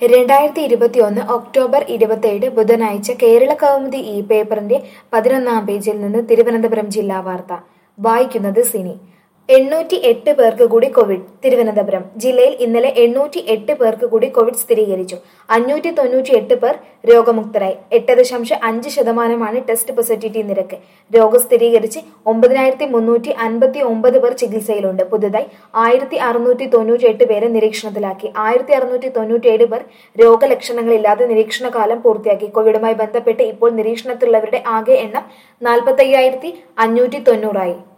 രണ്ടായിരത്തി ഇരുപത്തിയൊന്ന് ഒക്ടോബർ ഇരുപത്തിയേഴ് ബുധനാഴ്ച കേരള കൗമുദി ഈ പേപ്പറിന്റെ പതിനൊന്നാം പേജിൽ നിന്ന് തിരുവനന്തപുരം ജില്ലാ വാർത്ത വായിക്കുന്നത് സിനി എണ്ണൂറ്റി എട്ട് പേർക്ക് കൂടി കോവിഡ് തിരുവനന്തപുരം ജില്ലയിൽ ഇന്നലെ എണ്ണൂറ്റി എട്ട് പേർക്ക് കൂടി കോവിഡ് സ്ഥിരീകരിച്ചു അഞ്ഞൂറ്റി തൊണ്ണൂറ്റി എട്ട് പേർ രോഗമുക്തരായി എട്ട് ദശാംശം അഞ്ച് ശതമാനമാണ് ടെസ്റ്റ് പോസിറ്റിവിറ്റി നിരക്ക് രോഗം സ്ഥിരീകരിച്ച് ഒമ്പതിനായിരത്തി മുന്നൂറ്റി അൻപത്തി ഒമ്പത് പേർ ചികിത്സയിലുണ്ട് പുതുതായി ആയിരത്തി അറുന്നൂറ്റി തൊണ്ണൂറ്റി എട്ട് പേരെ നിരീക്ഷണത്തിലാക്കി ആയിരത്തി അറുന്നൂറ്റി തൊണ്ണൂറ്റി ഏഴ് പേർ രോഗലക്ഷണങ്ങളില്ലാതെ നിരീക്ഷണ കാലം പൂർത്തിയാക്കി കോവിഡുമായി ബന്ധപ്പെട്ട് ഇപ്പോൾ നിരീക്ഷണത്തിലുള്ളവരുടെ ആകെ എണ്ണം നാൽപ്പത്തയ്യായിരത്തി അഞ്ഞൂറ്റി തൊണ്ണൂറായി